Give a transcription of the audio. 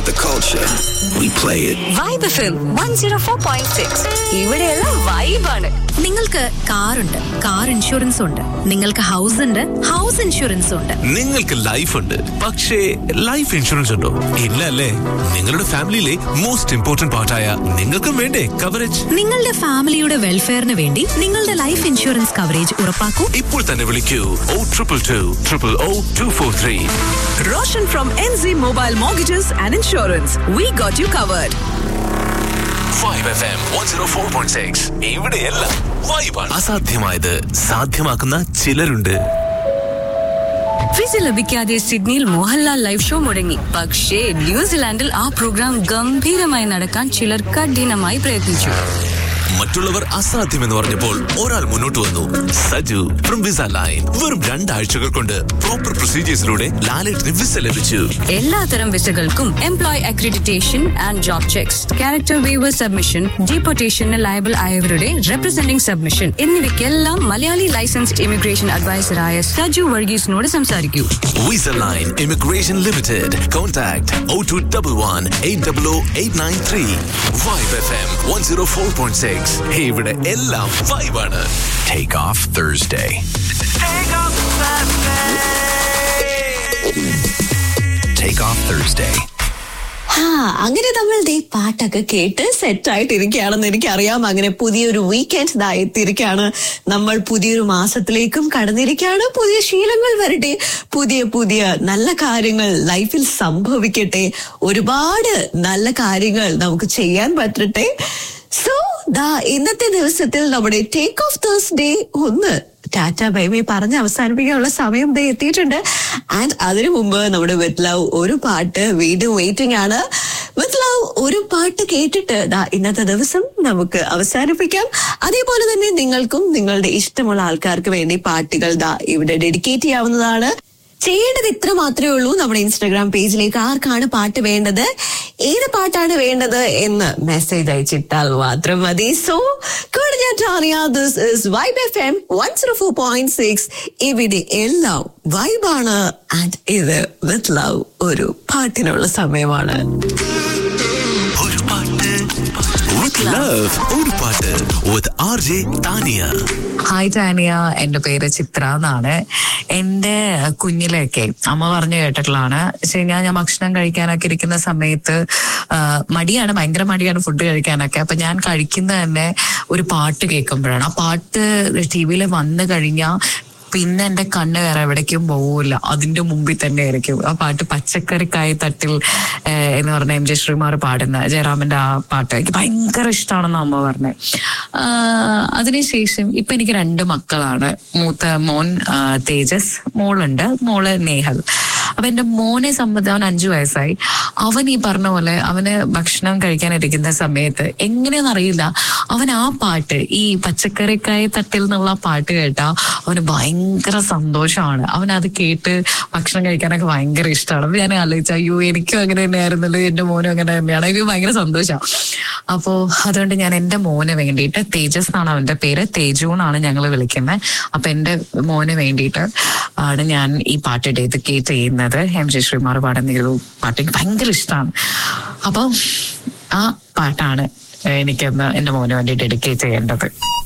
about the culture. We play it. Vibe FM one zero four point six ഇവിടെയുള്ള വൈബാണ് നിങ്ങൾക്ക് കാറുണ്ട് car insurance ഉണ്ട് നിങ്ങൾക്ക് ഹൗസ് ഉണ്ട് ഹൗസ് ഇൻഷുറൻസ് ഉണ്ട് നിങ്ങൾക്ക് ലൈഫ് ഉണ്ട് പക്ഷേ ലൈഫ് ഇൻഷുറൻസ് ഉണ്ടോ ഇല്ല അല്ലേ നിങ്ങളുടെ ഫാമിലിയിലെ മോസ്റ്റ് ഇമ്പോർട്ടന്റ് പാർട്ടായ നിങ്ങൾക്കും വേണ്ടേ കവറേജ് നിങ്ങളുടെ ഫാമിലിയുടെ വെൽഫെയറിന് വേണ്ടി നിങ്ങളുടെ ലൈഫ് ഇൻഷുറൻസ് കവറേജ് ഉറപ്പാക്കൂ ഇപ്പോൾ തന്നെ വിളിക്കൂ oh triple two triple oh two four three Roshan from NZ Mobile Mortgages and Insurance. We got you covered. Five F M one zero four point six ഇവിടെയെല്ലാം വൈബാണ് അസാധ്യമായത് സാധ്യമാക്കുന്ന ചിലരുണ്ട് വിസ ലഭിക്കാതെ സിഡ്നിയിൽ Mohanlal live show മുടങ്ങി പക്ഷേ ന്യൂസിലാൻഡിൽ ആ പ്രോഗ്രാം ഗംഭീരമായി നടക്കാൻ ചിലർ കഠിനമായി പ്രയത്നിച്ചു മറ്റുള്ളവർ അസാധ്യമെന്ന് പറഞ്ഞപ്പോൾ ഒരാൾ മുന്നോട്ട് വന്നു സജു ഫ്രം വിസ ലൈൻ വെറും രണ്ടാഴ്ചകൾ കൊണ്ട് പ്രോപ്പർ പ്രൊസീജിയേഴ്സിലൂടെ ലാലേട്ടിന് വിസ ലഭിച്ചു എല്ലാത്തരം വിസകൾക്കും employ accreditation and job checks character waiver submission ഡീപ്പോർട്ടേഷന് ലയബിൾ ആയവരുടെ റെപ്രസെന്റിംഗ് സബ്മിഷൻ എന്നിവയ്ക്കെല്ലാം മലയാളി ലൈസൻസ്ഡ് ഇമിഗ്രേഷൻ അഡ്വൈസറായ സജു വർഗീസിനോട് സംസാരിക്കൂ Visa Line Immigration Limited. Contact 0211 800 Vibe FM 104.6. Hey, ഇവിടെ എല്ലാം വൈബാണ് Take off Thursday. Take off Thursday. ആ അങ്ങനെ നമ്മൾ ദേ പാട്ടൊക്കെ കേട്ട് സെറ്റ് ആയിട്ടിരിക്കുകയാണെന്ന് എനിക്കറിയാം അങ്ങനെ പുതിയൊരു വീക്കെൻഡ് ഇതാ എത്തിയിരിക്കുകയാണ് നമ്മൾ പുതിയൊരു മാസത്തിലേക്കും കടന്നിരിക്കുകയാണ് പുതിയ ശീലങ്ങൾ വരട്ടെ പുതിയ പുതിയ നല്ല കാര്യങ്ങൾ ലൈഫിൽ സംഭവിക്കട്ടെ ഒരുപാട് നല്ല കാര്യങ്ങൾ നമുക്ക് ചെയ്യാൻ പറ്റട്ടെ സോ ദാ ഇന്നത്തെ ദിവസത്തിൽ നമ്മുടെ ടേക്ക് ഓഫ് തേഴ്സ്ഡേ ഒന്ന് ടാറ്റ ബൈബൈ പറഞ്ഞ് അവസാനിപ്പിക്കാനുള്ള സമയം ദേ എത്തിയിട്ടുണ്ട് ആൻഡ് അതിനു മുമ്പ് നമ്മുടെ വിത്ത് ലവ് ഒരു പാട്ട് വീണ്ടും വെയിറ്റിംഗ് ആണ് വിത്ത് ലവ് ഒരു പാട്ട് കേട്ടിട്ട് ദാ ഇന്നത്തെ ദിവസം നമുക്ക് അവസാനിപ്പിക്കാം അതേപോലെ തന്നെ നിങ്ങൾക്കും നിങ്ങളുടെ ഇഷ്ടമുള്ള ആൾക്കാർക്ക് വേണ്ടി പാട്ടുകൾ ദാ ഇവിടെ ഡെഡിക്കേറ്റ് ചെയ്യാവുന്നതാണ് ചെയ്യേണ്ടത് ഇത്ര മാത്രമേ ഉള്ളൂ നമ്മുടെ ഇൻസ്റ്റാഗ്രാം പേജിലേക്ക് ആർക്കാണ് പാട്ട് വേണ്ടത് ഏത് പാട്ടാണ് വേണ്ടത് എന്ന് മെസ്സേജ് അയച്ചിട്ടാൽ മാത്രം മതി so this is vibe F M one zero four point six ഇവിടെ എല്ലാം വൈബാണ് ആൻഡ് ഇത് വിത്ത് ലവ് ഒരു പാട്ടിനുള്ള സമയമാണ് ഒരു പാട്ട് with love ഒരു പാട്ട് with RJ Tania hi Tania എന്റെ പേര് ചിത്ര എന്നാണ് എന്റെ കുഞ്ഞിലെയൊക്കെ അമ്മ പറഞ്ഞു കേട്ടിട്ടുള്ളതാണ് ശരി ഞാൻ ഞാൻ ഭക്ഷണം കഴിക്കാനൊക്കെ ഇരിക്കുന്ന സമയത്ത് ആ, മടിയാണ് ഭയങ്കര മടിയാണ് ഫുഡ് കഴിക്കാനൊക്കെ അപ്പൊ ഞാൻ കഴിക്കുന്നത് തന്നെ ഒരു പാട്ട് കേൾക്കുമ്പോഴാണ് ആ പാട്ട് ടി വിയിൽ വന്നു കഴിഞ്ഞാൽ പിന്നെ എന്റെ കണ്ണ് വേറെ എവിടേക്കും പോവില്ല അതിന്റെ മുമ്പിൽ തന്നെ ആയിരിക്കും ആ പാട്ട് പച്ചക്കറിക്കായി തട്ടിൽ ഏഹ്, എന്ന് പറഞ്ഞ എം ജെ ശ്രീമാർ പാടുന്ന ജയറാമന്റെ ആ പാട്ട് എനിക്ക് ഭയങ്കര ഇഷ്ടമാണെന്ന് അമ്മ പറഞ്ഞത് അതിനുശേഷം ഇപ്പൊ എനിക്ക് രണ്ട് മക്കളാണ് മൂത്ത മോൻ ആ, തേജസ് മോളുണ്ട് മോള് നേഹൽ അപ്പൊ എന്റെ മോനെ സംബന്ധിച്ച് അവൻ അഞ്ചു വയസ്സായി അവൻ ഈ പറഞ്ഞ പോലെ അവന് ഭക്ഷണം കഴിക്കാനിരിക്കുന്ന സമയത്ത് എങ്ങനെയാണെന്ന് അറിയില്ല അവൻ ആ പാട്ട് ഈ പച്ചക്കറിക്കായ തട്ടിൽ നിന്നുള്ള പാട്ട് കേട്ടാ അവന് ഭയങ്കര സന്തോഷമാണ് അവൻ അത് കേട്ട് ഭക്ഷണം കഴിക്കാനൊക്കെ ഭയങ്കര ഇഷ്ടമാണ് അപ്പൊ ഞാൻ ആലോചിച്ചു അയ്യോ എനിക്കും അങ്ങനെ തന്നെയായിരുന്നല്ലോ എന്റെ മോനും അങ്ങനെ തന്നെയാണ് എനിക്ക് ഭയങ്കര സന്തോഷമാണ് അപ്പോ അതുകൊണ്ട് ഞാൻ എന്റെ മോന് വേണ്ടിയിട്ട് തേജസ് എന്നാണ് അവന്റെ പേര് തേജു എന്നാണ് ഞങ്ങൾ വിളിക്കുന്നത് അപ്പൊ എന്റെ മോന് വേണ്ടിയിട്ട് ആണ് ഞാൻ ഈ പാട്ട് ഡെഡിക്കേറ്റ് ചെയ്യുന്നത് എം ജെ ശ്രീമാർ പാടുന്ന ഒരു പാട്ട് എനിക്ക് ഭയങ്കര ഇഷ്ടമാണ് അപ്പൊ ആ പാട്ടാണ് എനിക്കൊന്ന് എന്റെ മോന് വേണ്ടി ഡെഡിക്കേറ്റ് ചെയ്യേണ്ടത്